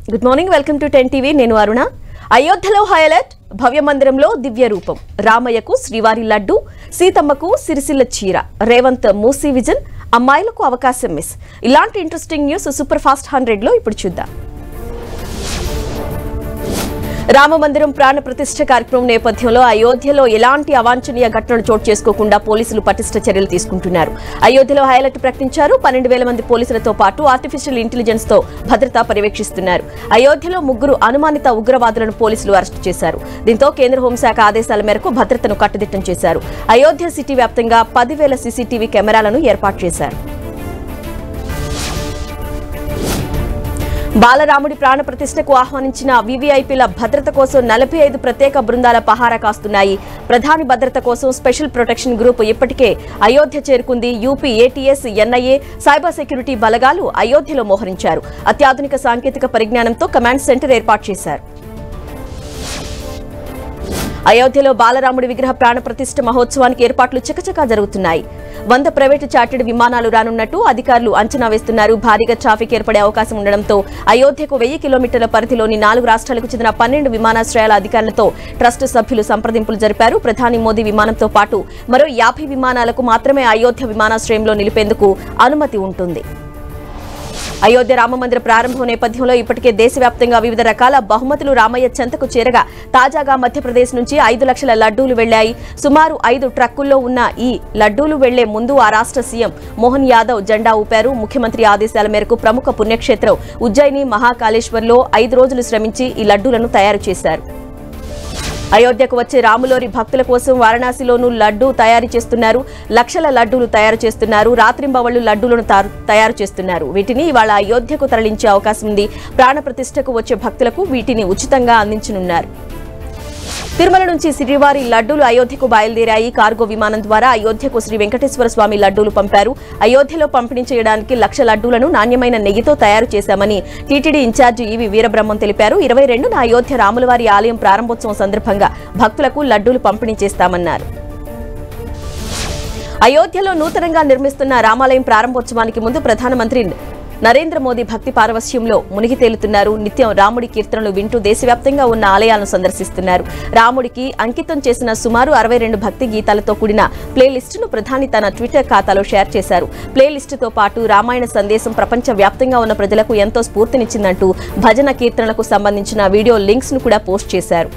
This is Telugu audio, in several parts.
good morning welcome to ten TV నేను అరుణ అయోధ్యలో హైలైట్ భవ్య మందిరంలో దివ్య రూపం రామయ్యకు శ్రీవారి లడ్డు సీతమ్మకు సిరిసిల్ల చీర రేవంత్ మూసీ విజన్ అమ్మాయిలకు అవకాశం మిస్ ఇలాంటి interesting news super fast hundred లో ఇప్పుడు చూద్దాం రామమందిరం ప్రాణ ప్రతిష్ఠ కార్యక్రమం నేపథ్యంలో అయోధ్యలో ఎలాంటి అవాంఛనీయ ఘటనలు చోటు చేసుకోకుండా పోలీసులు పటిష్ట చర్యలు తీసుకుంటున్నారు అయోధ్యలో హైలైట్ ప్రకటించారు పన్నెండు వేల మంది పోలీసులతో పాటు ఆర్టిఫిషియల్ ఇంటెలిజెన్స్ తో భద్రత పర్యవేక్షిస్తున్నారు అయోధ్యలో ముగ్గురు అనుమానిత ఉగ్రవాదులను పోలీసులు అరెస్టు చేశారు దీంతో కేంద్ర హోంశాఖ ఆదేశాల మేరకు భద్రతను కట్టుదిట్టం చేశారు అయోధ్య సిటీ వ్యాప్తంగా పదివేల సీసీటీవీ కెమెరాలను ఏర్పాటు చేశారు బాలరాముడి ప్రాణ ప్రతిష్టకు ఆహ్వానించిన వివిఐపీల భద్రత కోసం నలభై ఐదు ప్రత్యేక బృందాల పహారా కాస్తున్నాయి ప్రధాని భద్రత కోసం స్పెషల్ ప్రొటెక్షన్ గ్రూప్ ఇప్పటికే అయోధ్య చేరుకుంది UP ATS NIA cyber security బలగాలు అయోధ్యలో మోహరించారు అత్యాధునిక సాంకేతిక పరిజ్ఞానంతో కమాండ్ సెంటర్ ఏర్పాటు చేశారు అయోధ్యలో బాలరాముడి విగ్రహ ప్రాణ ప్రతిష్ఠ మహోత్సవానికి ఏర్పాట్లు చకచకా జరుగుతున్నాయి వంద ప్రైవేటు చార్టెడ్ విమానాలు రానున్నట్టు అధికారులు అంచనా వేస్తున్నారు భారీగా ట్రాఫిక్ ఏర్పడే అవకాశం ఉండడంతో అయోధ్యకు వెయ్యి కిలోమీటర్ల పరిధిలోని నాలుగు రాష్ట్రాలకు చెందిన పన్నెండు విమానాశ్రయాల అధికారులతో ట్రస్ట్ సభ్యులు సంప్రదింపులు జరిపారు ప్రధాని మోదీ విమానంతో పాటు మరో యాభై విమానాలకు మాత్రమే అయోధ్య విమానాశ్రయంలో నిలిపేందుకు అనుమతి ఉంటుంది అయోధ్య రామమందిర ప్రారంభం నేపథ్యంలో ఇప్పటికే దేశవ్యాప్తంగా వివిధ రకాల బహుమతులు రామయ్య చెంతకు చేరగా తాజాగా మధ్యప్రదేశ్ నుంచి ఐదు లక్షల లడ్డూలు వెళ్లాయి సుమారు ఐదు ట్రక్కుల్లో ఉన్న ఈ లడ్డూలు వెళ్లే ముందు ఆ రాష్ట్ర సీఎం మోహన్ యాదవ్ జెండా ఊపారు ముఖ్యమంత్రి ఆదేశాల మేరకు ప్రముఖ పుణ్యక్షేత్రం ఉజ్జయిని మహాకాళేశ్వర్లో ఐదు రోజులు శ్రమించి ఈ లడ్డూలను తయారు చేశారు అయోధ్యకు వచ్చే రాములోరి భక్తుల కోసం వారణాసిలోనూ లడ్డూ తయారు చేస్తున్నారు లక్షల లడ్డూలు తయారు చేస్తున్నారు రాత్రింబవళ్లు లడ్డూలను తారు- తయారు చేస్తున్నారు వీటిని ఇవాళ అయోధ్యకు తరలించే అవకాశం ఉంది ప్రాణ ప్రతిష్టకు వచ్చే భక్తులకు వీటిని ఉచితంగా అందించనున్నారు తిరుమల నుంచి శ్రీవారి లడ్డూలు అయోధ్యకు బయలుదేరాయి కార్గో విమానం ద్వారా అయోధ్యకు శ్రీ వెంకటేశ్వర స్వామి లడ్డూలు పంపారు అయోధ్యలో పంపిణీ చేయడానికి లక్ష లడ్డూలను నాణ్యమైన నెయ్యితో తయారు చేశామని టీటీడీ ఇన్ఛార్జి ఈవి వీరబ్రహ్మం తెలిపారు ఇరవై రెండున అయోధ్య రాములవారి ఆలయం ప్రారంభోత్సవం సందర్భంగా భక్తులకు లడ్డూలు పంపిణీ చేస్తామన్నారు అయోధ్యలో నూతనంగా నిర్మిస్తున్న రామాలయం ప్రారంభోత్సవానికి ముందు ప్రధానమంత్రి నరేంద్ర మోదీ భక్తి పారవస్యంలో మునిగి తేలుతున్నారు నిత్యం రాముడి కీర్తనలు వింటూ దేశవ్యాప్తంగా ఉన్న ఆలయాలను సందర్శిస్తున్నారు రాముడికి అంకితం చేసిన సుమారు అరవై రెండు భక్తి గీతాలతో కూడిన ప్లేలిస్టును ప్రధాని తన ట్విట్టర్ ఖాతాలో షేర్ చేశారు ప్లేలిస్టుతో పాటు రామాయణ సందేశం ప్రపంచ వ్యాప్తంగా ఉన్న ప్రజలకు ఎంతో స్ఫూర్తినిచ్చిందంటూ భజన కీర్తనలకు సంబంధించిన వీడియో లింక్స్ ను కూడా పోస్ట్ చేశారు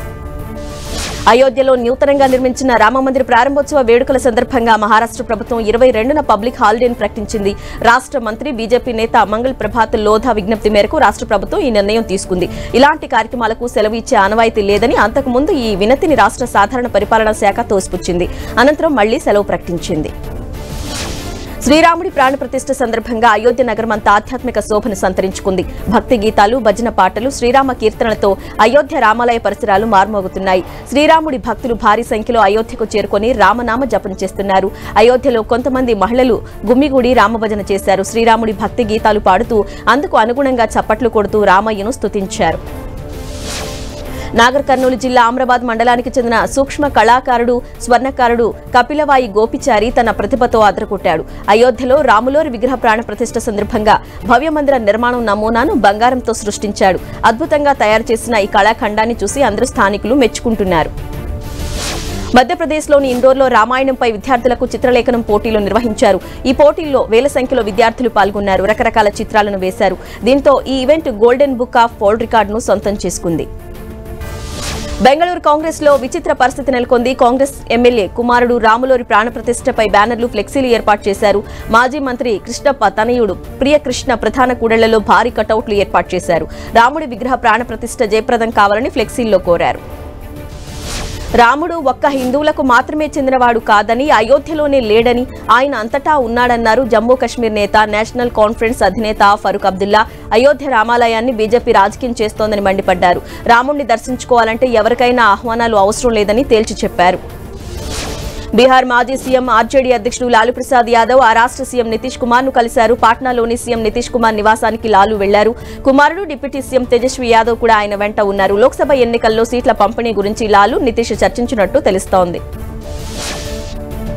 అయోధ్యలో నూతనంగా నిర్మించిన రామమందిర ప్రారంభోత్సవ వేడుకల సందర్భంగా మహారాష్ట్ర ప్రభుత్వం ఇరవై రెండున పబ్లిక్ హాలిడేను ప్రకటించింది రాష్ట్ర మంత్రి బీజేపీ నేత మంగళ్ ప్రభాత్ లోధా విజ్ఞప్తి మేరకు రాష్ట్ర ప్రభుత్వం ఈ నిర్ణయం తీసుకుంది ఇలాంటి కార్యక్రమాలకు సెలవు ఇచ్చే ఆనవాయితీ లేదని అంతకుముందు ఈ వినతిని రాష్ట్ర సాధారణ పరిపాలనా శాఖ తోసిపుచ్చింది అనంతరం మళ్లీ సెలవు ప్రకటించింది శ్రీరాముడి ప్రాణ ప్రతిష్ఠ సందర్భంగా అయోధ్య నగరం అంతా ఆధ్యాత్మిక శోభను సంతరించుకుంది భక్తి గీతాలు భజన పాటలు శ్రీరామ కీర్తనలతో అయోధ్య రామాలయ పరిసరాలు మార్మోగుతున్నాయి శ్రీరాముడి భక్తులు భారీ సంఖ్యలో అయోధ్యకు చేరుకొని రామనామ జపం చేస్తున్నారు అయోధ్యలో కొంతమంది మహిళలు గుమ్మిగూడి రామభజన చేశారు శ్రీరాముడి భక్తి గీతాలు పాడుతూ అందుకు అనుగుణంగా చప్పట్లు కొడుతూ రామయ్యను స్తుతించారు నాగర్ కర్నూలు జిల్లా ఆమ్రాబాద్ మండలానికి చెందిన సూక్ష్మ కళాకారుడు స్వర్ణకారుడు కపిలవాయి గోపిచారి తన ప్రతిభతో అదరకొట్టాడు అయోధ్యలో రాములోరి విగ్రహ ప్రాణ ప్రతిష్ఠ సందర్భంగా భవ్య మందిర నిర్మాణం నమూనాను బంగారంతో సృష్టించాడు అద్భుతంగా తయారు చేసిన ఈ కళాఖండాన్ని చూసి అందరూ స్థానికులు మెచ్చుకుంటున్నారు మధ్యప్రదేశ్లోని ఇండోర్లో రామాయణంపై విద్యార్థులకు చిత్రలేఖనం పోటీలు నిర్వహించారు ఈ పోటీల్లో వేల సంఖ్యలో విద్యార్థులు పాల్గొన్నారు రకరకాల చిత్రాలను వేశారు దీంతో ఈ event golden book of world రికార్డును సొంతం చేసుకుంది బెంగళూరు కాంగ్రెస్ లో విచిత్ర పరిస్థితి నెలకొంది కాంగ్రెస్ ఎమ్మెల్యే కుమారుడు రాములోరి ప్రాణప్రతిష్ఠపై బ్యానర్లు ఫ్లెక్సీలు ఏర్పాటు చేశారు మాజీ మంత్రి కృష్ణప్ప తనయుడు ప్రియకృష్ణ ప్రధాన కూడళ్లలో భారీ కటౌట్లు ఏర్పాటు చేశారు రాముడి విగ్రహ ప్రాణప్రతిష్ఠ జయప్రదం కావాలని ఫ్లెక్సీల్లో కోరారు రాముడు ఒక్క హిందువులకు మాత్రమే చెందినవాడు కాదని అయోధ్యలోనే లేడని ఆయన అంతటా ఉన్నాడన్నారు జమ్మూ కశ్మీర్ నేత నేషనల్ కాన్ఫరెన్స్ అధినేత ఫరూక్ అబ్దుల్లా అయోధ్య రామాలయాన్ని బీజేపీ రాజకీయం చేస్తోందని మండిపడ్డారు రాముణ్ణి దర్శించుకోవాలంటే ఎవరికైనా ఆహ్వానాలు అవసరం లేదని తేల్చి చెప్పారు బీహార్ మాజీ సీఎం ఆర్జేడీ అధ్యక్షుడు లాలూ ప్రసాద్ యాదవ్ ఆ రాష్ట్ర సీఎం నితీష్ కుమార్ ను కలిశారు పాట్నాలోని సీఎం నితీష్ కుమార్ నివాసానికి లాలూ వెళ్లారు కుమారుడు డిప్యూటీ సీఎం తేజస్వి యాదవ్ కూడా ఆయన వెంట ఉన్నారు లోక్సభ ఎన్నికల్లో సీట్ల పంపిణీ గురించి లాలూ నితీష్ చర్చించినట్టు తెలుస్తోంది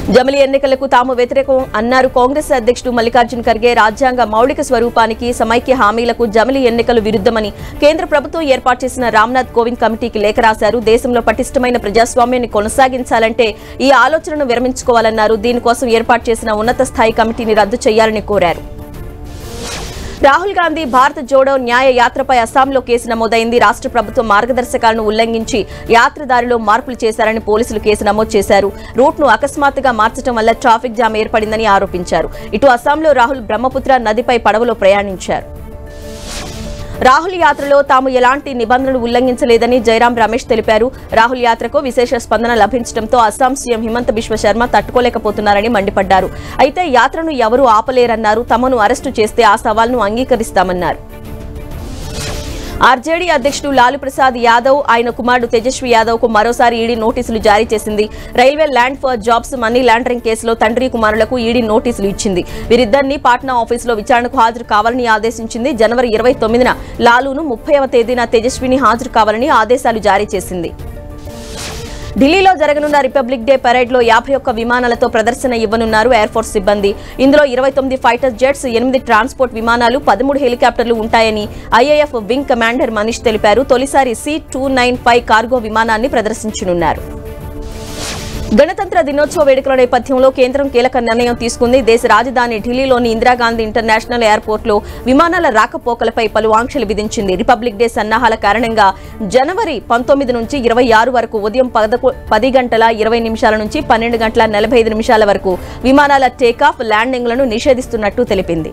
జమిలి ఎన్నికలకు తాము వ్యతిరేకం అన్నారు కాంగ్రెస్ అధ్యక్షుడు మల్లికార్జున్ ఖర్గే రాజ్యాంగ మౌలిక స్వరూపానికి సమైక్య హామీలకు జమిలి ఎన్నికలు విరుద్ధమని కేంద్ర ప్రభుత్వం ఏర్పాటు చేసిన రామ్నాథ్ కోవింద్ కమిటీకి లేఖ రాశారు దేశంలో పటిష్టమైన ప్రజాస్వామ్యాన్ని కొనసాగించాలంటే ఈ ఆలోచనను విరమించుకోవాలన్నారు దీనికోసం ఏర్పాటు చేసిన ఉన్నత స్థాయి కమిటీని రద్దు చేయాలని కోరారు రాహుల్ గాంధీ భారత్ జోడో న్యాయ యాత్రపై అస్సాంలో కేసు నమోదైంది రాష్ట్ర ప్రభుత్వం మార్గదర్శకాలను ఉల్లంఘించి యాత్రదారిలో మార్పులు చేశారని పోలీసులు కేసు నమోదు చేశారు రూట్ను అకస్మాత్తుగా మార్చడం వల్ల ట్రాఫిక్ జామ్ ఏర్పడిందని ఆరోపించారు ఇటు అస్సాంలో రాహుల్ బ్రహ్మపుత్ర నదిపై పడవలో ప్రయాణించారు రాహుల్ యాత్రలో తాము ఎలాంటి నిబంధనలు ఉల్లంఘించలేదని జైరాం రమేష్ తెలిపారు రాహుల్ యాత్రకు విశేష స్పందన లభించడంతో అస్సాం సీఎం హిమంత బిశ్వ శర్మ తట్టుకోలేకపోతున్నారని మండిపడ్డారు అయితే యాత్రను ఎవరూ ఆపలేరన్నారు తమను అరెస్టు చేస్తే ఆ సవాల్ను అంగీకరిస్తామన్నారు ఆర్జేడీ అధ్యక్షుడు లాలు ప్రసాద్ యాదవ్ ఆయన కుమారుడు తేజస్వి యాదవ్ కు మరోసారి ఈడీ నోటీసులు జారీ చేసింది railway land for jobs money laundering కేసులో తండ్రి కుమారులకు ఈడీ నోటీసులు ఇచ్చింది వీరిద్దరిని పాట్నా ఆఫీసులో విచారణకు హాజరు కావాలని ఆదేశించింది జనవరి ఇరవై తొమ్మిదిన లాలును ముప్పైవ తేదీన తేజస్విని హాజరు కావాలని ఆదేశాలు జారీ చేసింది ఢిల్లీలో జరగనున్న రిపబ్లిక్ డే పరేడ్ లో యాభై ఒక్క విమానాలతో ప్రదర్శన ఇవ్వనున్నారు ఎయిర్ ఫోర్స్ సిబ్బంది ఇందులో ఇరవై తొమ్మిది ఫైటర్ జెట్స్ ఎనిమిది ట్రాన్స్పోర్ట్ విమానాలు పదమూడు హెలికాప్టర్లు ఉంటాయని ఐఏఎఫ్ వింగ్ కమాండర్ మనీష్ తెలిపారు తొలిసారి C two nine five cargo విమానాన్ని ప్రదర్శించనున్నారు గణతంత్ర దినోత్సవ వేడుకల నేపథ్యంలో కేంద్రం కీలక నిర్ణయం తీసుకుంది దేశ రాజధాని ఢిల్లీలోని ఇందిరాగాంధీ ఇంటర్నేషనల్ ఎయిర్పోర్ట్లో విమానాల రాకపోకలపై పలు ఆంక్షలు విధించింది రిపబ్లిక్ డే సన్నాహాల కారణంగా జనవరి పంతొమ్మిది నుంచి ఇరవై ఆరు వరకు ఉదయం పదకొ పది గంటల ఇరవై నిమిషాల నుంచి పన్నెండు గంటల నలభై ఐదు నిమిషాల వరకు విమానాల టేకాఫ్ ల్యాండింగ్లను నిషేధిస్తున్నట్టు తెలిపింది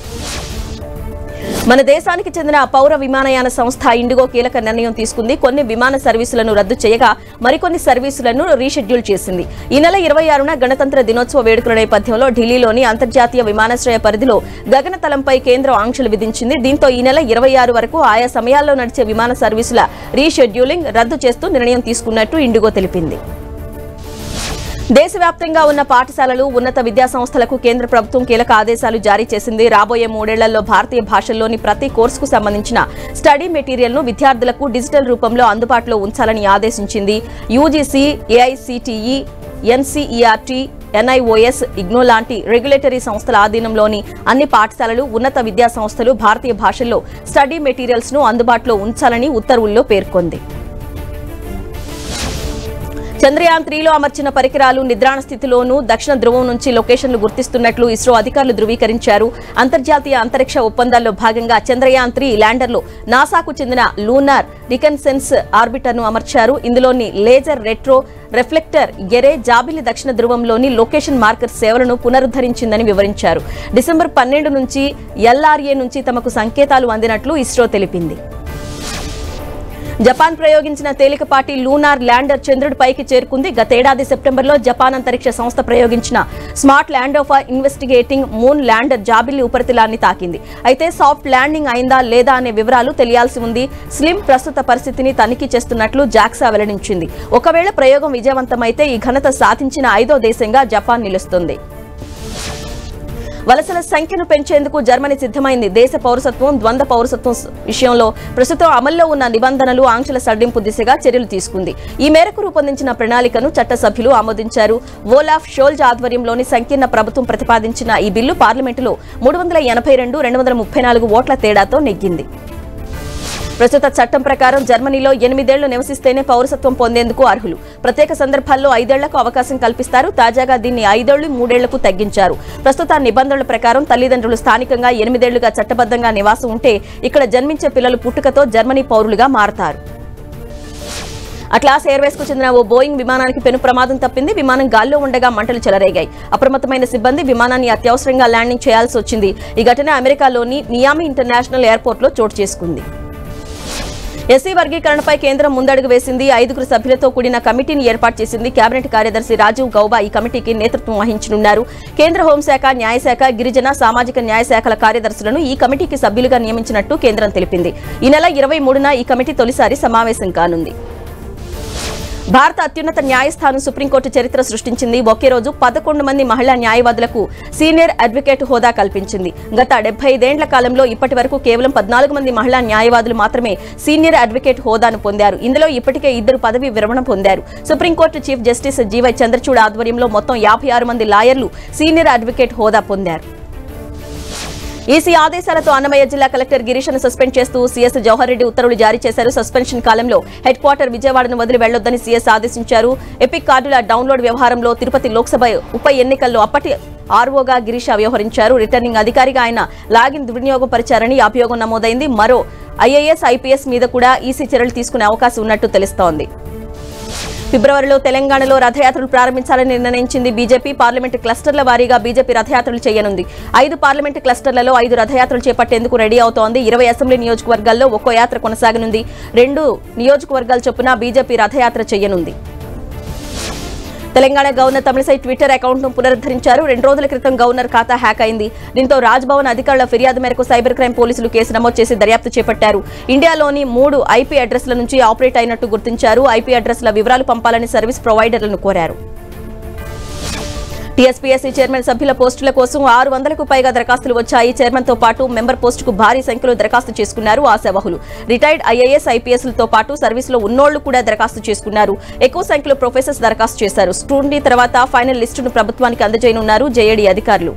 మన దేశానికి చెందిన పౌర విమానయాన సంస్థ ఇండిగో కీలక నిర్ణయం తీసుకుంది కొన్ని విమాన సర్వీసులను రద్దు చేయగా మరికొన్ని సర్వీసులను రీషెడ్యూల్ చేసింది ఈ నెల ఇరవై ఆరున గణతంత్ర దినోత్సవ వేడుకల నేపథ్యంలో ఢిల్లీలోని అంతర్జాతీయ విమానాశ్రయ పరిధిలో గగనతలంపై కేంద్రం ఆంక్షలు విధించింది దీంతో ఈ నెల ఇరవై ఆరు వరకు ఆయా సమయాల్లో నడిచే విమాన సర్వీసుల రీషెడ్యూలింగ్ రద్దు చేస్తూ నిర్ణయం తీసుకున్నట్టు ఇండిగో తెలిపింది దేశవ్యాప్తంగా ఉన్న పాఠశాలలు ఉన్నత విద్యా సంస్థలకు కేంద్ర ప్రభుత్వం కీలక ఆదేశాలు జారీ చేసింది రాబోయే మూడేళ్లలో భారతీయ భాషల్లోని ప్రతి కోర్సుకు సంబంధించిన స్టడీ మెటీరియల్ ను విద్యార్థులకు డిజిటల్ రూపంలో అందుబాటులో ఉంచాలని ఆదేశించింది UGC AICTE NCERT NIOS IGNOU లాంటి రెగ్యులేటరీ సంస్థల ఆధీనంలోని అన్ని పాఠశాలలు ఉన్నత విద్యా సంస్థలు భారతీయ భాషల్లో స్టడీ మెటీరియల్స్ ను అందుబాటులో ఉంచాలని ఉత్తర్వుల్లో పేర్కొంది చంద్రయాన్ త్రీలో అమర్చిన పరికరాలు నిద్రాణ స్థితిలోనూ దక్షిణ ధ్రువం నుంచి లొకేషన్లు గుర్తిస్తున్నట్లు ఇస్రో అధికారులు ధృవీకరించారు అంతర్జాతీయ అంతరిక్ష ఒప్పందాల్లో భాగంగా చంద్రయాన్ త్రీ ల్యాండర్లో నాసాకు చెందిన లూనార్ రికన్సెన్స్ ఆర్బిటర్ను అమర్చారు ఇందులోని లేజర్ రెట్రో రిఫ్లెక్టర్ ఎరే జాబిలి దక్షిణ ధ్రువంలోని లొకేషన్ మార్కర్ సేవలను పునరుద్ధరించిందని వివరించారు డిసెంబర్ పన్నెండు నుంచి ఎల్ఆర్ఏ నుంచి తమకు సంకేతాలు అందినట్లు ఇస్రో తెలిపింది జపాన్ ప్రయోగించిన తేలికపాటి లూనార్ ల్యాండర్ చంద్రుడిపైకి చేరుకుంది గతేడాది సెప్టెంబర్లో జపాన్ అంతరిక్ష సంస్థ ప్రయోగించిన smart land of investigating moon lander జాబిల్లి ఉపరితలాన్ని తాకింది అయితే సాఫ్ట్ ల్యాండింగ్ అయిందా లేదా అనే వివరాలు తెలియాల్సి ఉంది స్లిమ్ ప్రస్తుత పరిస్థితిని తనిఖీ చేస్తున్నట్లు జాక్సా వెల్లడించింది ఒకవేళ ప్రయోగం విజయవంతమైతే ఈ ఘనత సాధించిన ఐదో దేశంగా జపాన్ నిలుస్తుంది వలసల సంఖ్యను పెంచేందుకు జర్మనీ సిద్ధమైంది దేశ పౌరసత్వం ద్వంద్వ పౌరసత్వం స- విషయంలో ప్రస్తుతం అమల్లో ఉన్న నిబంధనలు ఆంక్షల సడలింపు దిశగా చర్యలు తీసుకుంది ఈ మేరకు రూపొందించిన ప్రణాళికను చట్టసభ్యులు ఆమోదించారు ఓలాఫ్ షోల్జ్ ఆధ్వర్యంలోని సంకీర్ణ ప్రభుత్వం ప్రతిపాదించిన ఈ బిల్లు పార్లమెంటులో మూడు వందల ఎనభై రెండు రెండు వందల ముప్పై నాలుగు ఓట్ల తేడాతో నెగ్గింది ప్రస్తుత చట్టం ప్రకారం జర్మనీలో ఎనిమిదేళ్లు నివసిస్తేనే పౌరసత్వం పొందేందుకు అర్హులు ప్రత్యేక సందర్భాల్లో ఐదేళ్లకు అవకాశం కల్పిస్తారు తాజాగా దీన్ని ఐదేళ్లు మూడేళ్లకు తగ్గించారు ప్రస్తుత నిబంధనల ప్రకారం తల్లిదండ్రులు స్థానికంగా ఎనిమిదేళ్లుగా చట్టబద్ధంగా నివాసం ఉంటే ఇక్కడ జన్మించే పిల్లలు పుట్టుకతో జర్మనీ పౌరులుగా మారతారు అట్లాస్ ఎయిర్వేస్ కు చెందిన ఓ బోయింగ్ విమానానికి పెను ప్రమాదం తప్పింది విమానం గాల్లో ఉండగా మంటలు చెలరేగాయి అప్రమత్తమైన సిబ్బంది విమానాన్ని అత్యవసరంగా ల్యాండింగ్ చేయాల్సి వచ్చింది ఈ ఘటన అమెరికాలోని మియామి ఇంటర్నేషనల్ ఎయిర్పోర్ట్ లో చోటు చేసుకుంది ఎస్సీ వర్గీకరణపై కేంద్రం ముందడుగు వేసింది ఐదుగురు సభ్యులతో కూడిన కమిటీని ఏర్పాటు చేసింది కేబినెట్ కార్యదర్శి రాజీవ్ గౌబా ఈ కమిటీకి నేతృత్వం వహించనున్నారు కేంద్ర హోంశాఖ న్యాయశాఖ గిరిజన సామాజిక న్యాయ శాఖల కార్యదర్శులను ఈ కమిటీకి సభ్యులుగా నియమించినట్టు కేంద్రం తెలిపింది ఈ నెల ఇరవై మూడున ఈ కమిటీ తొలిసారి సమావేశం కానుంది భారత అత్యున్నత న్యాయస్థానం సుప్రీంకోర్టు చరిత్ర సృష్టించింది ఒకే రోజు పదకొండు మంది మహిళా న్యాయవాదులకు సీనియర్ అడ్వకేట్ హోదా కల్పించింది గత డెబ్బై ఐదేండ్ల కాలంలో ఇప్పటి వరకు కేవలం పద్నాలుగు మంది మహిళా న్యాయవాదులు మాత్రమే సీనియర్ అడ్వకేట్ హోదాను పొందారు ఇందులో ఇప్పటికే ఇద్దరు పదవి విరమణ పొందారు supreme court chief justice GY Chandrachud ఆధ్వర్యంలో మొత్తం యాభై ఆరు మంది లాయర్లు సీనియర్ అడ్వకేట్ హోదా పొందారు ఈసీ ఆదేశాలతో అన్నమయ్య జిల్లా కలెక్టర్ గిరీష్ను సస్పెండ్ చేస్తూ సీఎస్ జవహర్ రెడ్డి ఉత్తర్వులు జారీ చేశారు సస్పెన్షన్ కాలంలో హెడ్ క్వార్టర్ విజయవాడను వదిలి వెళ్లొద్దని సీఎస్ ఆదేశించారు ఎపిక్ కార్డుల డౌన్లోడ్ వ్యవహారంలో తిరుపతి లోక్సభ ఉప ఎన్నికల్లో అప్పటి ఆర్ఓగా గిరీష వ్యవహరించారు రిటర్నింగ్ అధికారిగా ఆయన లాగిన్ దుర్వినియోగం పరిచారని అభియోగం నమోదైంది మరో ఐఏఎస్ ఐపీఎస్ మీద కూడా ఈసీ చర్యలు తీసుకునే అవకాశం ఉన్నట్టు తెలుస్తోంది ఫిబ్రవరిలో తెలంగాణలో రథయాత్రలు ప్రారంభించాలని నిర్ణయించింది బీజేపీ పార్లమెంటు క్లస్టర్ల వారీగా బీజేపీ రథయాత్రలు చేయనుంది ఐదు పార్లమెంటు క్లస్టర్లలో ఐదు రథయాత్రలు చేపట్టేందుకు రెడీ అవుతోంది ఇరవై అసెంబ్లీ నియోజకవర్గాల్లో ఒక్కో యాత్ర కొనసాగనుంది రెండు నియోజకవర్గాల చొప్పున బీజేపీ రథయాత్ర చేయనుంది Telangana governor Tamilisai Twitter account ను పునరుద్ధరించారు రెండు రోజుల క్రితం గవర్నర్ ఖాతా హ్యాక్ అయింది దీంతో రాజ్భవన్ అధికారుల ఫిర్యాదు మేరకు సైబర్ క్రైమ్ పోలీసులు కేసు నమోదు చేసి దర్యాప్తు చేపట్టారు ఇండియాలోని మూడు ఐపీ అడ్రస్ల నుంచి ఆపరేట్ అయినట్టు గుర్తించారు ఐపీ అడ్రస్ల వివరాలు పంపాలని సర్వీస్ ప్రొవైడర్లను కోరారు టీఎస్పీఎస్సీ చైర్మన్ సభ్యుల పోస్టుల కోసం ఆరు వందలకు పైగా దరఖాస్తులు వచ్చాయి చైర్మన్ తో పాటు మెంబర్ పోస్టుకు భారీ సంఖ్యలో దరఖాస్తు చేసుకున్నారు ఆశావహులు రిటైర్డ్ ఐఏఎస్ ఐపీఎస్లతో పాటు సర్వీసులో ఉన్నోళ్లు కూడా దరఖాస్తు చేసుకున్నారు ఎక్కువ సంఖ్యలో ప్రొఫెసర్స్ దరఖాస్తు చేశారు స్టూడెంట్ తర్వాత ఫైనల్ లిస్టును ప్రభుత్వానికి అందజేయనున్నారు జేఏడీ అధికారులు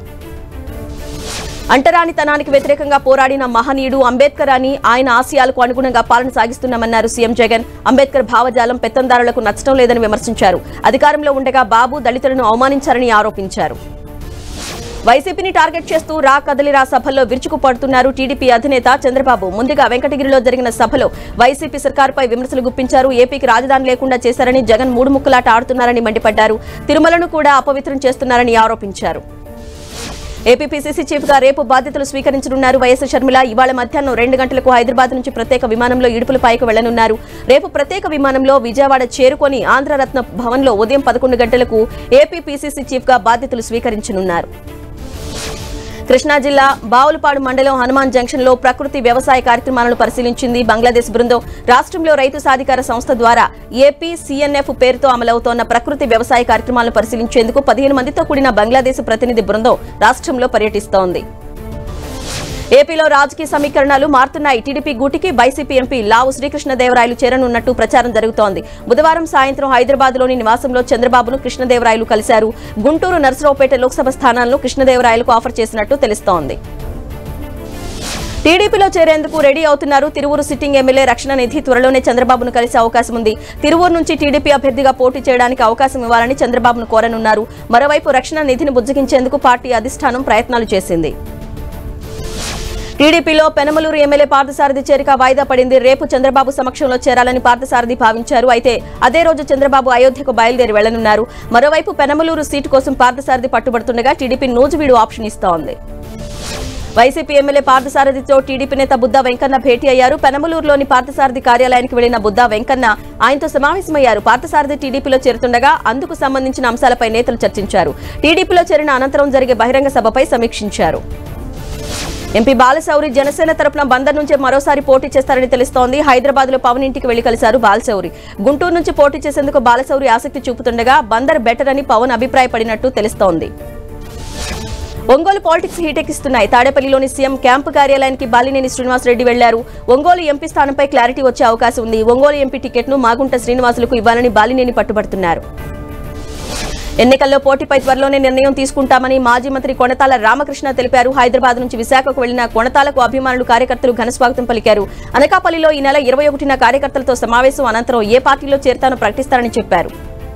అంటరానితనానికి వ్యతిరేకంగా పోరాడిన మహనీయుడు అంబేద్కర్ అని ఆయన ఆశయాలకు అనుగుణంగా పాలన సాగిస్తున్నామన్నారు సీఎం జగన్ అంబేద్కర్ భావజాలం పెత్తందారులకు నచ్చడం లేదని విమర్శించారు అధికారంలో ఉండగా బాబు దళితులను అవమానించారని ఆరోపించారు వైసీపీని టార్గెట్ చేస్తూ రా కదలిరా సభల్లో విరుచుకుపడుతున్నారు టీడీపీ అధినేత చంద్రబాబు ముందుగా వెంకటగిరిలో జరిగిన సభలో వైసీపీ సర్కారుపై విమర్శలు గుప్పించారు ఏపీకి రాజధాని లేకుండా చేశారని జగన్ మూడు ముక్కలాట ఆడుతున్నారని మండిపడ్డారు తిరుమలను కూడా అపవిత్రం చేస్తున్నారని ఆరోపించారు ఏపీపీసీసీ చీఫ్ గా రేపు బాధ్యతలు స్వీకరించనున్నారు వైఎస్ షర్మిల ఇవాళ మధ్యాహ్నం రెండు గంటలకు హైదరాబాద్ నుంచి ప్రత్యేక విమానంలో ఇడుపులపాయకు వెళ్లనున్నారు రేపు ప్రత్యేక విమానంలో విజయవాడ చేరుకొని ఆంధ్రరత్న భవన్లో ఉదయం పదకొండు గంటలకు ఏపీపీసీసీ చీఫ్ గా బాధ్యతలు స్వీకరించనున్నారు కృష్ణా జిల్లా బావులపాడు మండలం హనుమాన్ జంక్షన్ లో ప్రకృతి వ్యవసాయ కార్యక్రమాలను పరిశీలించింది బంగ్లాదేశ్ బృందం రాష్ట్రంలో రైతు సాధికార సంస్థ ద్వారా ఏపీ సీఎన్ఎఫ్ పేరుతో అమలవుతోన్న ప్రకృతి వ్యవసాయ కార్యక్రమాలను పరిశీలించేందుకు పదిహేను మందితో కూడిన బంగ్లాదేశ్ ప్రతినిధి బృందం రాష్ట్రంలో పర్యటిస్తోంది ఏపీలో రాజకీయ సమీకరణాలు మారుతున్నాయి టీడీపీ గూటికి వైసీపీ ఎంపీ లావు శ్రీకృష్ణదేవరాయలు చేరనున్నట్టు ప్రచారం జరుగుతోంది బుధవారం సాయంత్రం హైదరాబాద్లోని నివాసంలో చంద్రబాబును కృష్ణదేవరాయలు కలిశారు గుంటూరు నర్సరావుపేట లోక్సభ స్థానాలను కృష్ణదేవరాయలకు ఆఫర్ చేసినట్టు తెలుస్తోంది టీడీపీలో చేరేందుకు రెడీ అవుతున్నారు తిరువురు సిట్టింగ్ ఎమ్మెల్యే రక్షణ నిధి త్వరలోనే చంద్రబాబును కలిసే అవకాశం ఉంది తిరువురు నుంచి టీడీపీ అభ్యర్థిగా పోటీ చేయడానికి అవకాశం ఇవ్వాలని చంద్రబాబును కోరనున్నారు మరోవైపు రక్షణ నిధిని బుజ్జగించేందుకు పార్టీ అధిష్టానం ప్రయత్నాలు చేసింది టీడీపీలో పెనమలూరు ఎమ్మెల్యే పార్థసారథి చేరిక వాయిదా పడింది రేపు చంద్రబాబు సమక్షంలో చేరాలని పార్థసారథి భావించారు అయితే అదే రోజు చంద్రబాబు అయోధ్యకు బయలుదేరి వెళ్లనున్నారు మరోవైపు పెనమలూరు సీటు కోసం పార్థసారథి పట్టుబడుతుండగా టీడీపీ నూజువీడు ఆప్షన్ ఇస్తోంది వైసీపీ ఎమ్మెల్యే పార్థసారథితో టీడీపీ నేత బుద్దా వెంకన్న భేటీ అయ్యారు పెనమలూరులోని పార్థసారథి కార్యాలయానికి వెళ్లిన బుద్దా వెంకన్న ఆయనతో సమావేశమయ్యారు పార్థసారథి టీడీపీలో చేరుతుండగా అందుకు సంబంధించిన అంశాలపై నేతలు చర్చించారు టీడీపీలో చేరిన అనంతరం జరిగే బహిరంగ సభపై సమీక్షించారు ఎంపీ బాలశౌరి జనసేన తరపున బందర్ నుంచే మరోసారి పోటీ చేస్తారని తెలుస్తోంది హైదరాబాద్ లో పవన్ ఇంటికి వెళ్లి కలిశారు బాలశౌరి గుంటూరు నుంచి పోటీ చేసేందుకు బాలశౌరి ఆసక్తి చూపుతుండగా బందర్ బెటర్ అని పవన్ అభిప్రాయపడినట్టు తెలుస్తోంది ఒంగోలు పాలిటిక్స్ హీటెక్కిస్తున్నాయి తాడేపల్లిలోని సీఎం క్యాంపు కార్యాలయానికి బాలినేని శ్రీనివాసరెడ్డి వెళ్లారు ఒంగోలు ఎంపీ స్థానంపై క్లారిటీ వచ్చే అవకాశం ఉంది ఒంగోలు ఎంపీ టికెట్ను మాగుంట శ్రీనివాసులకు ఇవ్వాలని బాలినేని పట్టుబడుతున్నారు ఎన్నికల్లో పోటీపై త్వరలోనే నిర్ణయం తీసుకుంటామని మాజీ మంత్రి కొణతాల రామకృష్ణ తెలిపారు హైదరాబాద్ నుంచి విశాఖకు వెళ్లిన కొణతాలకు అభిమానులు కార్యకర్తలు ఘనస్వాగతం పలికారు అనకాపల్లిలో ఈ నెల ఇరవై ఒకటిన కార్యకర్తలతో సమావేశం అనంతరం ఏ పార్టీలో చేరతానో ప్రకటిస్తారని చెప్పారు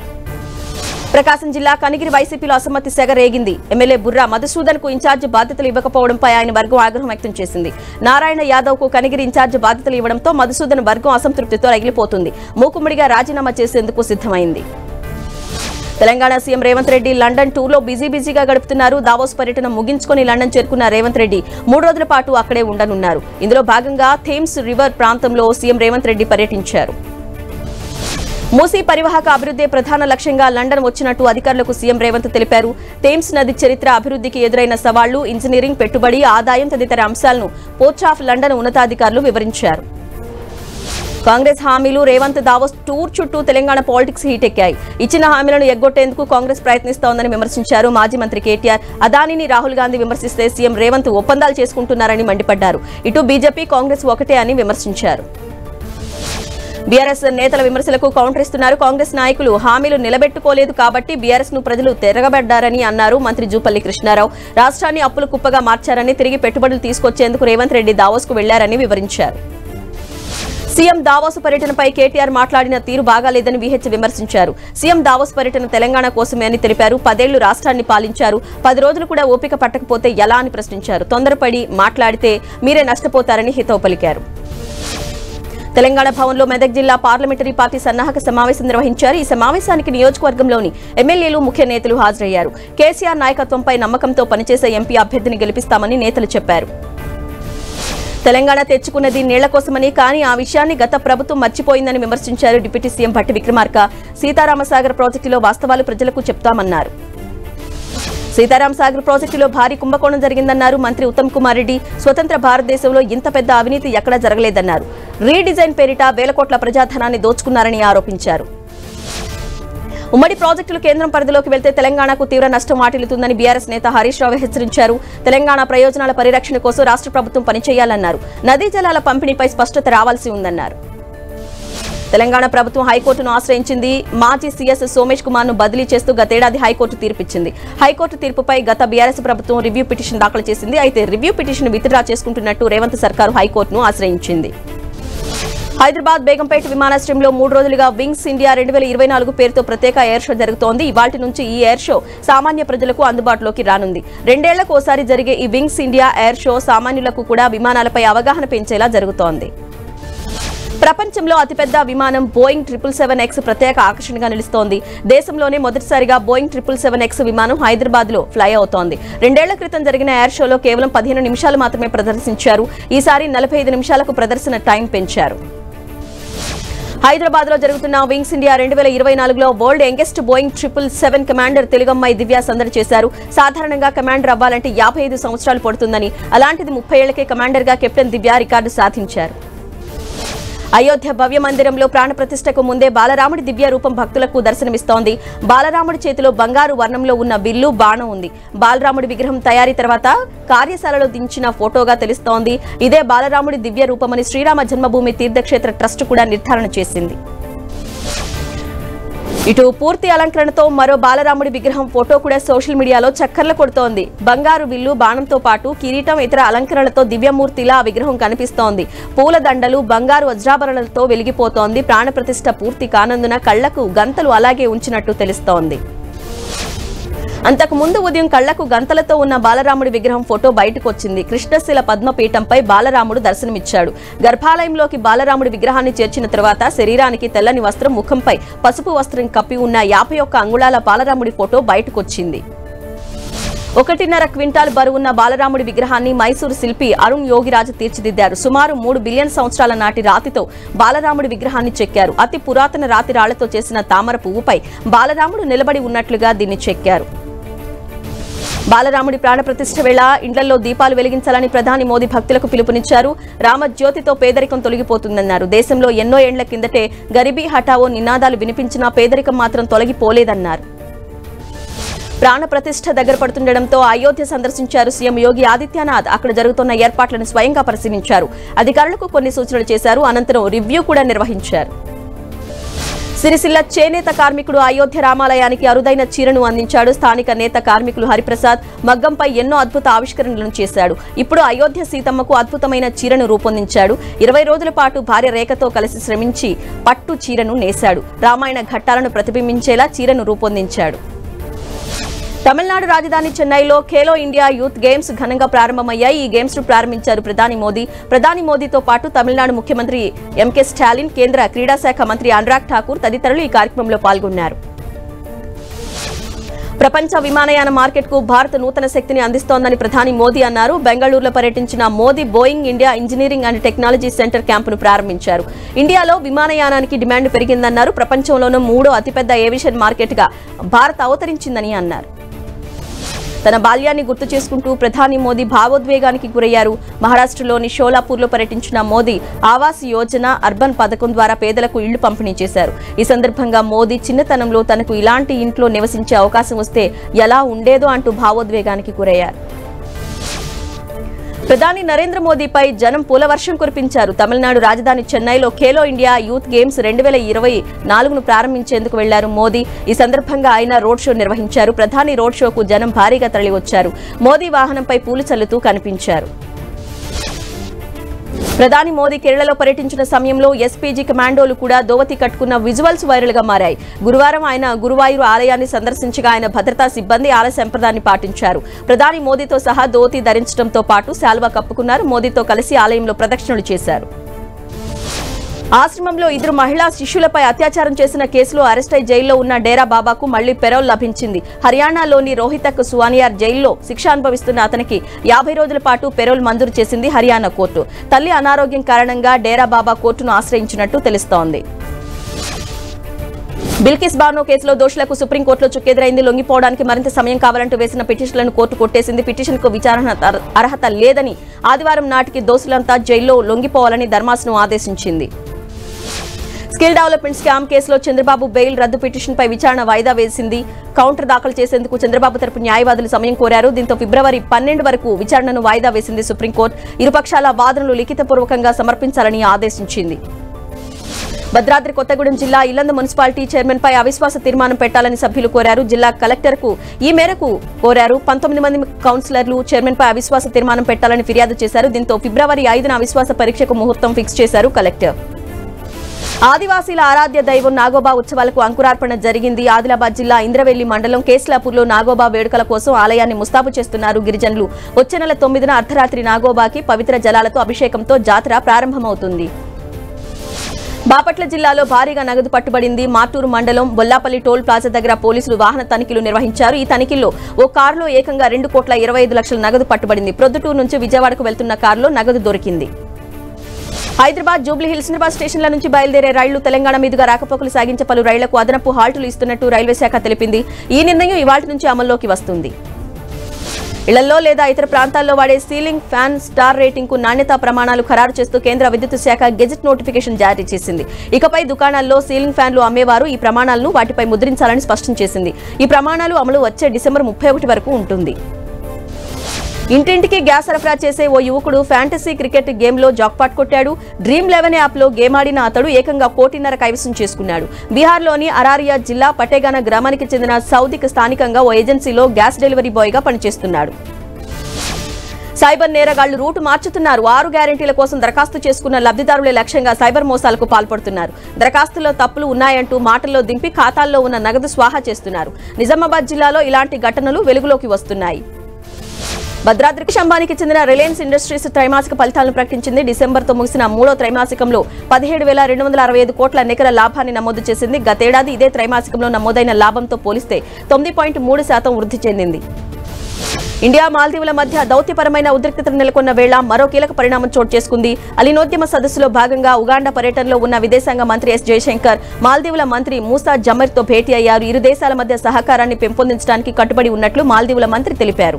ప్రకాశం జిల్లా కనిగిరి వైసీపీలో అసమ్మతి సెగ రేగింది ఎమ్మెల్యే బుర్రా మధుసూదన్ కు ఇన్ఛార్జ్ బాధ్యతలు ఇవ్వకపోవడంపై ఆయన వర్గం ఆగ్రహం వ్యక్తం చేసింది నారాయణ యాదవ్ కు కనిగిరి ఇన్ఛార్జ్ బాధ్యతలు ఇవ్వడంతో మధుసూదన్ వర్గం అసంతృప్తితో రగిలిపోతుంది మూకుమ్మడిగా రాజీనామా చేసేందుకు సిద్ధమైంది తెలంగాణ సీఎం రేవంత్ రెడ్డి లండన్ టూర్లో బిజీ బిజీగా గడుపుతున్నారు దావోస్ పర్యటన ముగించుకొని లండన్ చేరుకున్న రేవంత్ రెడ్డి మూడు రోజుల పాటు అక్కడే ఉండనున్నారు ఇందులో భాగంగా థేమ్స్ రివర్ ప్రాంతంలో సీఎం రేవంత్ రెడ్డి పర్యటించారు మూసీ పరివాహక అభివృద్ధి ప్రధాన లక్ష్యంగా లండన్ వచ్చినట్టు అధికారులకు సీఎం రేవంత్ తెలిపారు థేమ్స్ నది చరిత్ర అభివృద్ధికి ఎదురైన సవాళ్లు ఇంజనీరింగ్ పెట్టుబడి ఆదాయం తదితర అంశాలను పోర్ట్ ఆఫ్ లండన్ ఉన్నతాధికారులు వివరించారు కాంగ్రెస్ హామీలు రేవంత్ దావోస్ టూర్ చుట్టూ తెలంగాణ పాలిటిక్స్ హీట్ ఎక్కాయి ఇచ్చిన హామీలను ఎగ్గొట్టేందుకు కాంగ్రెస్ ప్రయత్నిస్తోందని విమర్శించారు మాజీ మంత్రి కేటీఆర్ అదానిని రాహుల్ గాంధీ విమర్శిస్తే సీఎం రేవంత్ ఒప్పందాలు చేసుకుంటున్నారని మండిపడ్డారు ఇటు బీజేపీ కాంగ్రెస్ ఒకటే అని విమర్శించారు బీఆర్ఎస్ నేతల విమర్శలకు కౌంటర్ ఇస్తున్నారు కాంగ్రెస్ నాయకులు హామీలు నిలబెట్టుకోలేదు కాబట్టి బీఆర్ఎస్ ను ప్రజలు తిరగబడ్డారని అన్నారు మంత్రి జూపల్లి కృష్ణారావు రాష్ట్రాన్ని అప్పుల కుప్పగా మార్చారని తిరిగి పెట్టుబడులు తీసుకొచ్చేందుకు రేవంత్ రెడ్డి దావోస్ కు వెళ్లారని వివరించారు సీఎం దావోస్ పర్యటనపై కేటీఆర్ మాట్లాడిన తీరు బాగాలేదని విహెచ్ విమర్శించారు సీఎం దావోస్ పర్యటన తెలంగాణ కోసమే అని తెలిపారు పదేళ్లు రాష్ట్రాన్ని పాలించారు పది రోజులు కూడా ఓపిక పట్టకపోతే ఎలా అని ప్రశ్నించారు తొందరపడి మాట్లాడితే మీరే నష్టపోతారని హితవు పలికారు తెలంగాణ భవన్లో మెదక్ జిల్లా పార్లమెంటరీ పార్టీ సన్నాహక సమావేశం నిర్వహించారు ఈ సమావేశానికి నియోజకవర్గంలోని ఎమ్మెల్యేలు ముఖ్య నేతలు హాజరయ్యారు కేసీఆర్ నాయకత్వంపై నమ్మకంతో పనిచేసే ఎంపీ అభ్యర్థిని గెలిపిస్తామని నేతలు చెప్పారు తెలంగాణ తెచ్చుకున్నది నీళ్ల కోసమని కానీ ఆ విషయాన్ని గత ప్రభుత్వం మర్చిపోయిందని విమర్శించారు డిప్యూటీ సీఎం భట్టి విక్రమార్క సీతారామసాగర్ ప్రాజెక్టులో వాస్తవాలు ప్రజలకు చెప్తామన్నారు సీతారాం సాగర్ ప్రాజెక్టులో భారీ కుంభకోణం జరిగిందన్నారు మంత్రి ఉత్తమ్ కుమార్ రెడ్డి స్వతంత్ర భారతదేశంలో ఇంత పెద్ద అవినీతి ఎక్కడా జరగలేదన్నారు రీడిజైన్ పేరిట వేల కోట్ల ప్రజాధనాన్ని దోచుకున్నారని ఆరోపించారు ఉమ్మడి ప్రాజెక్టులు కేంద్రం పరిధిలోకి వెళ్తే తెలంగాణకు తీవ్ర నష్టం వాటిల్లుతుందని బీఆర్ఎస్ నేత హరీష్ రావు హెచ్చరించారు తెలంగాణ ప్రయోజనాల పరిరక్షణ కోసం రాష్ట్ర ప్రభుత్వం పనిచేయాలన్నారు నదీ జలాల పంపిణీపై స్పష్టత రావాల్సి ఉందన్నారు తెలంగాణ ప్రభుత్వం హైకోర్టును ఆశ్రయించింది మాజీ సీఎస్ సోమేష్ కుమార్ ను బదిలీ చేస్తూ గతేడాది హైకోర్టు తీర్పిచ్చింది హైకోర్టు తీర్పుపై గత బీఆర్ఎస్ ప్రభుత్వం రివ్యూ పిటిషన్ దాఖలు చేసింది అయితే రివ్యూ పిటిషన్ విత్డ్రా చేసుకుంటున్నట్టు రేవంత్ సర్కారు హైకోర్టును ఆశ్రయించింది హైదరాబాద్ బేగంపేట విమానాశ్రయంలో మూడు రోజులుగా వింగ్స్ ఇండియా రెండు వేల ఇరవై నాలుగు పేరుతో ప్రత్యేక ఎయిర్ షో జరుగుతోంది ఇవాటి నుంచి ఈ ఎయిర్ షో సామాన్య ప్రజలకు అందుబాటులోకి రానుంది రెండేళ్లకు ఓసారి జరిగే ఈ వింగ్స్ ఇండియా ఎయిర్ షో సామాన్యులకు కూడా విమానాలపై అవగాహన పెంచేలా జరుగుతోంది ప్రపంచంలో అతిపెద్ద విమానం బోయింగ్ ట్రిపుల్ సెవెన్ ఎక్స్ ప్రత్యేక ఆకర్షణగా నిలుస్తోంది దేశంలోనే మొదటిసారిగా బోయింగ్ ట్రిపుల్ సెవెన్ ఎక్స్ విమానం హైదరాబాద్ లో ఫ్లై అవుతోంది రెండేళ్ల క్రితం జరిగిన ఎయిర్ షోలో కేవలం పదిహేను నిమిషాలు మాత్రమే ప్రదర్శించారు ఈసారి నలభై ఐదు నిమిషాలకు ప్రదర్శన టైం పెంచారు హైదరాబాద్ లో జరుగుతున్న వింగ్స్ ఇండియా రెండు వేల ఇరవై నాలుగులో world youngest Boeing triple seven commander తెలుగమ్మాయి దివ్య సందడి చేశారు సాధారణంగా కమాండర్ అవ్వాలంటే యాభై ఐదు సంవత్సరాలు పడుతుందని అలాంటిది ముప్పై ఏళ్లకే కమాండర్ గా కెప్టెన్ దివ్య రికార్డు సాధించారు అయోధ్య భవ్య మందిరంలో ప్రాణప్రతిష్టకు ముందే బాలరాముడి దివ్య రూపం భక్తులకు దర్శనమిస్తోంది బాలరాముడి చేతిలో బంగారు వర్ణంలో ఉన్న బిల్లు బాణం ఉంది బాలరాముడి విగ్రహం తయారీ తర్వాత కార్యశాలలో దించిన ఫోటోగా తెలుస్తోంది ఇదే బాలరాముడి దివ్య రూపమని శ్రీరామ జన్మభూమి తీర్థక్షేత్ర ట్రస్ట్ కూడా నిర్ధారణ చేసింది ఇటు పూర్తి అలంకరణతో మరో బాలరాముడి విగ్రహం ఫోటో కూడా సోషల్ మీడియాలో చక్కర్లు కొడుతోంది బంగారు విల్లు బాణంతో పాటు కిరీటం ఇతర అలంకరణలతో దివ్యమూర్తిలా ఆ విగ్రహం కనిపిస్తోంది పూల దండలు బంగారు వజ్రాభరణలతో వెలిగిపోతోంది ప్రాణప్రతిష్ఠ పూర్తి కానందున కళ్లకు గంతలు అలాగే ఉంచినట్టు తెలుస్తోంది అంతకు ముందు ఉదయం కళ్లకు గంతలతో ఉన్న బాలరాముడి విగ్రహం ఫోటో బయటకు వచ్చింది కృష్ణశిల పద్మపీఠంపై బాలరాముడు దర్శనమిచ్చాడు గర్భాలయంలోకి బాలరాముడి విగ్రహాన్ని చేర్చిన తర్వాత శరీరానికి తెల్లని వస్త్రం ముఖంపై పసుపు వస్త్రం కప్పి ఉన్న యాభై ఒక్క అంగుళాల బాలరాముడి ఫోటో బయటకొచ్చింది ఒకటిన్నర క్వింటాల్ బరువున్న బాలరాముడి విగ్రహాన్ని మైసూరు శిల్పి అరుణ్ యోగిరాజు తీర్చిదిద్దారు సుమారు మూడు బిలియన్ సంవత్సరాల నాటి రాతితో బాలరాముడి విగ్రహాన్ని చెక్కారు అతి పురాతన రాతి రాళ్లతో చేసిన తామర పువ్వుపై బాలరాముడు నిలబడి ఉన్నట్లుగా దీన్ని చెక్కారు బాలరాముడి ప్రాణప్రతిష్ఠ వేళ ఇండ్లలో దీపాలు వెలిగించాలని ప్రధాని మోదీ భక్తులకు పిలుపునిచ్చారు రామజ్యోతితో పేదరికం తొలగిపోతుందన్నారు దేశంలో ఎన్నో ఏండ్ల కిందటే గరిబీ హఠావో నినాదాలు వినిపించినా పేదరికం మాత్రం తొలగిపోలేదన్నారు ప్రాణప్రతిష్ఠ దగ్గర పడుతుండటంతో అయోధ్య సందర్శించారు సీఎం యోగి ఆదిత్యనాథ్ అక్కడ జరుగుతున్న ఏర్పాట్లను స్వయంగా పరిశీలించారు అధికారులకు కొన్ని సూచనలు చేశారు అనంతరం రివ్యూ కూడా నిర్వహించారు సిరిసిల్ల చేనేత కార్మికుడు అయోధ్య రామాలయానికి అరుదైన చీరను అందించాడు స్థానిక నేత కార్మికులు హరిప్రసాద్ మగ్గంపై ఎన్నో అద్భుత ఆవిష్కరణలను చేశాడు ఇప్పుడు అయోధ్య సీతమ్మకు అద్భుతమైన చీరను రూపొందించాడు ఇరవై రోజుల పాటు భార్య రేఖతో కలిసి శ్రమించి పట్టు చీరను నేశాడు రామాయణ ఘట్టాలను ప్రతిబింబించేలా చీరను రూపొందించాడు తమిళనాడు రాజధాని చెన్నైలో ఖేలో ఇండియా యూత్ గేమ్స్ ఘనంగా ప్రారంభమయ్యాయి ఈ గేమ్స్ ను ప్రారంభించారు ప్రధాని మోదీ ప్రధాని మోదీతో పాటు తమిళనాడు ముఖ్యమంత్రి ఎంకే స్టాలిన్ కేంద్ర క్రీడా శాఖ మంత్రి అనురాగ్ ఠాకూర్ తదితరులు ఈ కార్యక్రమంలో పాల్గొన్నారు ప్రపంచ విమానయాన మార్కెట్కు భారత్ నూతన శక్తిని అందిస్తోందని ప్రధాని మోదీ అన్నారు బెంగళూరులో పర్యటించిన Modi Boeing India engineering and technology centre క్యాంపును ప్రారంభించారు ఇండియాలో విమానయానానికి డిమాండ్ పెరిగిందన్నారు ప్రపంచంలోనూ మూడో అతిపెద్ద ఏవియేషన్ మార్కెట్గా భారత్ అవతరించిందని అన్నారు తన బాల్యాన్ని గుర్తు చేసుకుంటూ ప్రధాని మోదీ భావోద్వేగానికి గురయ్యారు మహారాష్ట్రలోని షోలాపూర్లో పర్యటించిన మోదీ ఆవాస్ యోజన అర్బన్ పథకం ద్వారా పేదలకు ఇళ్లు పంపిణీ చేశారు ఈ సందర్భంగా మోదీ చిన్నతనంలో తనకు ఇలాంటి ఇంట్లో నివసించే అవకాశం వస్తే ఎలా ఉండేదో అంటూ భావోద్వేగానికి గురయ్యారు ప్రధాని నరేంద్ర మోదీపై జనం పూలవర్షం కురిపించారు తమిళనాడు రాజధాని చెన్నైలో ఖేలో ఇండియా యూత్ గేమ్స్ రెండు వేల ఇరవై నాలుగును ప్రారంభించేందుకు వెళ్లారు మోదీ ఈ సందర్భంగా ఆయన రోడ్ షో నిర్వహించారు ప్రధాని రోడ్ షోకు జనం భారీగా తరలివచ్చారు మోదీ వాహనంపై పూలు చల్లుతూ కనిపించారు ప్రధాని మోదీ కేరళలో పర్యటించిన సమయంలో ఎస్పీజీ కమాండోలు కూడా దోవతి కట్టుకున్న విజువల్స్ వైరల్ గా మారాయి గురువారం ఆయన గురువాయూరు ఆలయాన్ని సందర్శించగా ఆయన భద్రతా సిబ్బంది ఆలయ సంప్రదాయాన్ని పాటించారు ప్రధాని మోదీతో సహా దోవతి ధరించడంతో పాటు శాల్వా కప్పుకున్నారు మోదీతో కలిసి ఆలయంలో ప్రదక్షిణలు చేశారు ఆశ్రమంలో ఇద్దరు మహిళా శిష్యులపై అత్యాచారం చేసిన కేసులో అరెస్టై జైల్లో ఉన్న డేరా బాబాకు మళ్లీ పెరోల్ లభించింది హర్యానాలోని రోహితక్ సువానియార్ జైల్లో శిక్ష అనుభవిస్తున్న అతనికి యాభై రోజుల పాటు పెరోల్ మంజూరు చేసింది హర్యానా కోర్టు తల్లి అనారోగ్యం కారణంగా డేరా బాబా కోర్టును ఆశ్రయించినట్టు తెలుస్తోంది బిల్కిస్ బానో కేసులో దోషులకు సుప్రీంకోర్టులో చుక్కెదురైంది లొంగిపోవడానికి మరింత సమయం కావాలంటూ వేసిన పిటిషన్లను కోర్టు కొట్టేసింది పిటిషన్కు విచారణ అర్- అర్హత లేదని ఆదివారం నాటికి దోషులంతా జైల్లో లొంగిపోవాలని ధర్మాసనం ఆదేశించింది స్కిల్ డెవలప్మెంట్ స్కామ్ కేసులో చంద్రబాబు బెయిల్ రద్దు పిటిషన్పై విచారణ వాయిదా వేసింది కౌంటర్ దాఖలు చేసేందుకు చంద్రబాబు తరపు న్యాయవాదులు సమయం కోరారు దీంతో ఫిబ్రవరి పన్నెండు వరకు విచారణను వాయిదా వేసింది సుప్రీంకోర్టు ఇరుపక్షాల వాదనలు లిఖితపూర్వకంగా సమర్పించాలని ఆదేశించింది భద్రాద్రి కొత్తగూడెం జిల్లా ఇల్లందు మున్సిపాలిటీ చైర్మన్ పై అవిశ్వాస తీర్మానం పెట్టాలని సభ్యులు కోరారు జిల్లా కలెక్టర్ కు ఈ మేరకు కోరారు పంతొమ్మిది మంది కౌన్సిలర్లు చైర్మన్ పై అవిశ్వాస తీర్మానం పెట్టాలని ఫిర్యాదు చేశారు దీంతో ఫిబ్రవరి ఐదున అవిశ్వాస పరీక్షకు ముహూర్తం ఫిక్స్ చేశారు కలెక్టర్ ఆదివాసీల ఆరాధ్య దైవం నాగోబా ఉత్సవాలకు అంకురార్పణ జరిగింది ఆదిలాబాద్ జిల్లా ఇంద్రవెల్లి మండలం కేస్లాపూర్లో నాగోబా వేడుకల కోసం ఆలయాన్ని ముస్తాబు చేస్తున్నారు గిరిజనులు వచ్చే నెల తొమ్మిదిన అర్ధరాత్రి నాగోబాకి పవిత్ర జలాలతో అభిషేకంతో జాతర ప్రారంభమవుతుంది బాపట్ల జిల్లాలో భారీగా నగదు పట్టుబడింది మార్టూరు మండలం బొల్లాపల్లి టోల్ ప్లాజా దగ్గర పోలీసులు వాహన తనిఖీలు నిర్వహించారు ఈ తనిఖీల్లో ఓ కారులో ఏకంగా రెండు కోట్ల ఇరవై ఐదు లక్షల నగదు పట్టుబడింది ప్రొద్దుటూరు నుంచి విజయవాడకు వెళ్తున్న కారులో నగదు దొరికింది హైదరాబాద్ జూబ్లీ హిల్స్ నివాస్ స్టేషన్ల నుంచి బయలుదేరే రైళ్లు తెలంగాణ మీదుగా రాకపోకలు సాగించే పలు రైళ్లకు అదనపు హాల్టులు ఇస్తున్నట్టు రైల్వే శాఖ తెలిపింది ఈ నిర్ణయం ఇవాటి నుంచి అమల్లోకి వస్తుంది ఇళ్లలో లేదా ఇతర ప్రాంతాల్లో వాడే సీలింగ్ ఫ్యాన్ స్టార్ రేటింగ్ కు నాణ్యతా ప్రమాణాలు ఖరారు చేస్తూ కేంద్ర విద్యుత్ శాఖ గెజెట్ నోటిఫికేషన్ జారీ చేసింది ఇకపై దుకాణాల్లో సీలింగ్ ఫ్యాన్లు అమ్మేవారు ఈ ప్రమాణాలను వాటిపై ముద్రించాలని స్పష్టం చేసింది ఈ ప్రమాణాలు అమలు వచ్చే డిసెంబర్ ముప్పై ఒకటి వరకు ఉంటుంది ఇంటింటికి గ్యాస్ సరఫరా చేసే ఓ యువకుడు ఫ్యాంటసీ క్రికెట్ గేమ్లో జాక్పాట్ కొట్టాడు డ్రీమ్ లెవెన్ యాప్లో గేమ్ ఆడిన అతడు ఏకంగా కోటిన్నర కైవసం చేసుకున్నాడు బీహార్లోని అరారియా జిల్లా పటేగాన గ్రామానికి చెందిన సౌదికి స్థానికంగా ఓ ఏజెన్సీలో గ్యాస్ డెలివరీ బాయ్గా పనిచేస్తున్నాడు సైబర్ నేరగాళ్లు రూటు మార్చుతున్నారు ఆరు గ్యారెంటీల కోసం దరఖాస్తు చేసుకున్న లబ్ధిదారులే లక్ష్యంగా సైబర్ మోసాలకు పాల్పడుతున్నారు దరఖాస్తులో తప్పులు ఉన్నాయంటూ మాటల్లో దింపి ఖాతాల్లో ఉన్న నగదు స్వాహా చేస్తున్నారు నిజామాబాద్ జిల్లాలో ఇలాంటి ఘటనలు వెలుగులోకి వస్తున్నాయి భద్రాద్రికి శంబానికి చెందిన రిలయన్స్ ఇండస్ట్రీస్ త్రైమాసిక ఫలితాలను ప్రకటించింది డిసెంబర్తో ముగిసిన మూడో త్రైమాసికంలో పదిహేడు వేల రెండు వందల అరవై ఐదు కోట్ల నికర లాభాన్ని నమోదు చేసింది గతేడాది ఇదే త్రైమాసికంలో నమోదైన లాభంతో పోలిస్తే తొమ్మిది పాయింట్ మూడు శాతం వృద్ధి చెందింది ఇండియా మాల్దీవుల మధ్య దౌత్యపరమైన ఉద్రిక్తత నెలకొన్న వేళ మరో కీలక పరిణామం చోటు చేసుకుంది అలీనోద్యమ సదస్సులో భాగంగా ఉగాండా పర్యటనలో ఉన్న విదేశాంగ మంత్రి ఎస్ జయశంకర్ మాల్దీవుల మంత్రి మూసా జమర్తో భేటీ అయ్యారు ఇరు దేశాల మధ్య సహకారాన్ని పెంపొందించడానికి కట్టుబడి ఉన్నట్లు మాల్దీవుల మంత్రి తెలిపారు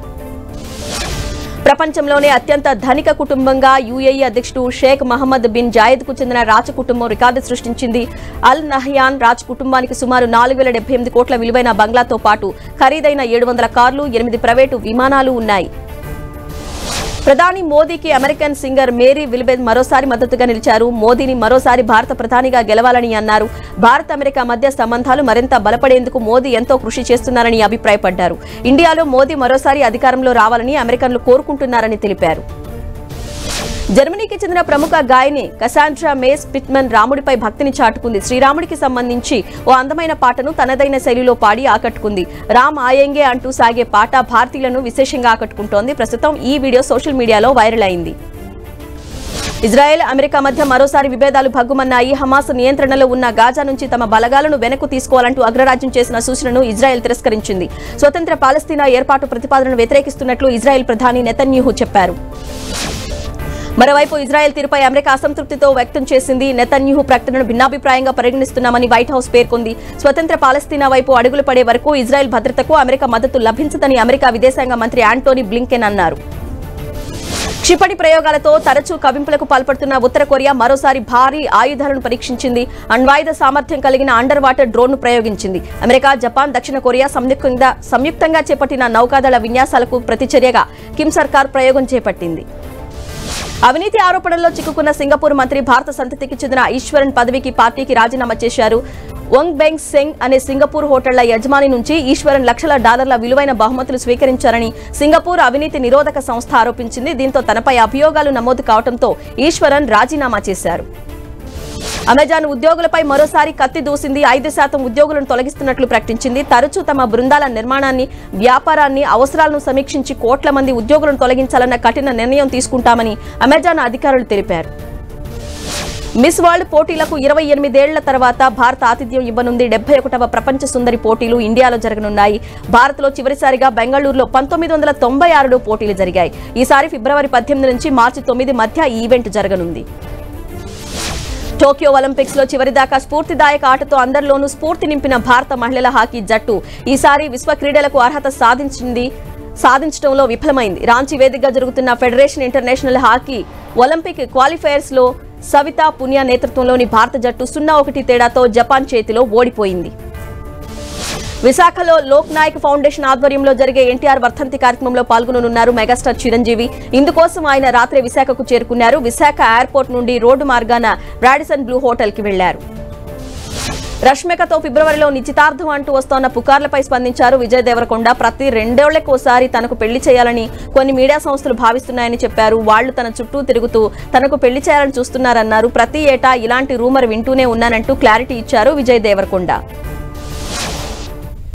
ప్రపంచంలోనే అత్యంత ధనిక కుటుంబంగా యుఏఈ అధ్యక్షుడు షేక్ మహమ్మద్ బిన్ జాయద్ కు చెందిన రాజ కుటుంబం రికార్డు సృష్టించింది అల్ నహయాన్ రాజ్ కుటుంబానికి సుమారు నాలుగు వేల డెబ్బై ఎనిమిది కోట్ల విలువైన బంగ్లాతో పాటు ఖరీదైన ఏడు వందల కార్లు ఎనిమిది ప్రైవేటు విమానాలు ఉన్నాయి ప్రధాని మోదీకి అమెరికన్ సింగర్ మేరీ విల్బెన్ మరోసారి మద్దతుగా నిలిచారు మోదీని మరోసారి భారత ప్రధానిగా గెలవాలని అన్నారు భారత్ అమెరికా మధ్య సంబంధాలు మరింత బలపడేందుకు మోదీ ఎంతో కృషి చేస్తున్నారని అభిప్రాయపడ్డారు ఇండియాలో మోదీ మరోసారి అధికారంలో రావాలని అమెరికన్లు కోరుకుంటున్నారని తెలిపారు జర్మనీకి చెందిన ప్రముఖ గాయని కసాండ్రా మేస్ పిట్మన్ రాముడిపై భక్తిని చాటుకుంది శ్రీరాముడికి సంబంధించి ఓ అందమైన పాటను తనదైన శైలిలో పాడి ఆకట్టుకుంది రామ్ ఆయంగే అంటూ సాగే పాట భారతీయులను విశేషంగా ఆకట్టుకుంటోంది ప్రస్తుతం ఈ వీడియో సోషల్ మీడియాలో వైరల్ అయింది ఇజ్రాయెల్ అమెరికా మధ్య మరోసారి విభేదాలు భగ్గుమన్నాయి హమాస్ నియంత్రణలో ఉన్న గాజా నుంచి తమ బలగాలను వెనక్కు తీసుకోవాలంటూ అగ్రరాజ్యం చేసిన సూచనను ఇజ్రాయెల్ తిరస్కరించింది స్వతంత్ర పాలస్తీనా ఏర్పాటు ప్రతిపాదనను వ్యతిరేకిస్తున్నట్లు ఇజ్రాయెల్ ప్రధాని నెతన్యూహు చెప్పారు మరోవైపు ఇజ్రాయెల్ తీరుపై అమెరికా అసంతృప్తితో వ్యక్తం చేసింది నెతన్యూహు ప్రకటనను భిన్నాభిప్రాయంగా పరిగణిస్తున్నామని వైట్ హౌస్ పేర్కొంది స్వతంత్ర పాలస్తీనా వైపు అడుగులు పడే వరకు ఇజ్రాయెల్ భద్రతకు అమెరికా మద్దతు లభించదని అమెరికా విదేశాంగ మంత్రి యాంటోనీ బ్లింకెన్ అన్నారు క్షిపణి ప్రయోగాలతో తరచూ కవింపులకు పాల్పడుతున్న ఉత్తర కొరియా మరోసారి భారీ ఆయుధాలను పరీక్షించింది అణ్వాయుధ సామర్థ్యం కలిగిన అండర్ వాటర్ డ్రోన్ను ప్రయోగించింది అమెరికా జపాన్ దక్షిణ కొరియా సంయుక్తంగా సంయుక్తంగా చేపట్టిన నౌకాదళ విన్యాసాలకు ప్రతిచర్యగా కిమ్ సర్కార్ ప్రయోగం చేపట్టింది అవినీతి ఆరోపణల్లో చిక్కుకున్న సింగపూర్ మంత్రి భారత సంతతికి చెందిన ఈశ్వరన్ పదవికి పార్టీకి రాజీనామా చేశారు వంగ్ బెంగ్ సెంగ్ అనే సింగపూర్ హోటళ్ల యజమాని నుంచి ఈశ్వరన్ లక్షల డాలర్ల విలువైన బహుమతులు స్వీకరించారని సింగపూర్ అవినీతి నిరోధక సంస్థ ఆరోపించింది దీంతో తనపై అభియోగాలు నమోదు కావడంతో ఈశ్వరన్ రాజీనామా చేశారు అమెజాన్ ఉద్యోగులపై మరోసారి కత్తి దూసింది ఐదు శాతం ఉద్యోగులను తొలగిస్తున్నట్లు ప్రకటించింది తరచూ తమ బృందాల నిర్మాణాన్ని వ్యాపారాన్ని అవసరాలను సమీక్షించి కోట్ల మంది ఉద్యోగులను తొలగించాలన్న కఠిన నిర్ణయం తీసుకుంటామని అమెజాన్ అధికారులు తెలిపారు మిస్ వరల్డ్ పోటీలకు ఇరవై ఎనిమిదేళ్ల తర్వాత భారత ఆతిథ్యం ఇవ్వనుంది డెబ్బై ఒకటవ ప్రపంచ సుందరి పోటీలు ఇండియాలో జరగనున్నాయి భారత్లో చివరిసారిగా బెంగళూరులో పంతొమ్మిది వందల తొంభై ఆరులో పోటీలు జరిగాయి ఈసారి ఫిబ్రవరి పద్దెనిమిది నుంచి మార్చి తొమ్మిది మధ్య ఈ ఈవెంట్ జరగనుంది టోక్యో ఒలింపిక్స్ లో చివరిదాకా స్ఫూర్తిదాయక ఆటతో అందరిలోనూ స్ఫూర్తి నింపిన భారత మహిళల హాకీ జట్టు ఈసారి విశ్వ క్రీడలకు అర్హత సాధించింది సాధించడంలో విఫలమైంది రాంచీ వేదికగా జరుగుతున్న federation international hockey Olympic qualifiers లో సవితా పునియా నేతృత్వంలోని భారత జట్టు సున్నా ఒకటి తేడాతో జపాన్ చేతిలో ఓడిపోయింది విశాఖలో లోక్ నాయక్ ఫౌండేషన్ ఆధ్వర్యంలో జరిగే ఎన్టీఆర్ వర్ధంతి కార్యక్రమంలో పాల్గొననున్నారు మెగాస్టార్ చిరంజీవి ఇందుకోసం ఆయన రాత్రి విశాఖకు చేరుకున్నారు విశాఖ ఎయిర్పోర్ట్ నుండి రోడ్డు మార్గాన రాడిసన్ బ్లూ హోటల్ కి వెళ్లారు రష్మికతో ఫిబ్రవరిలో నిశ్చితార్థం అంటూ వస్తోన్న పుకార్లపై స్పందించారు విజయ్ దేవరకొండ ప్రతి రెండేళ్లకోసారి తనకు పెళ్లి చేయాలని కొన్ని మీడియా సంస్థలు భావిస్తున్నాయని చెప్పారు వాళ్లు తన చుట్టూ తిరుగుతూ తనకు పెళ్లి చేయాలని చూస్తున్నారన్నారు ప్రతి ఏటా ఇలాంటి రూమర్ వింటూనే ఉన్నానంటూ క్లారిటీ ఇచ్చారు విజయ్ దేవరకొండ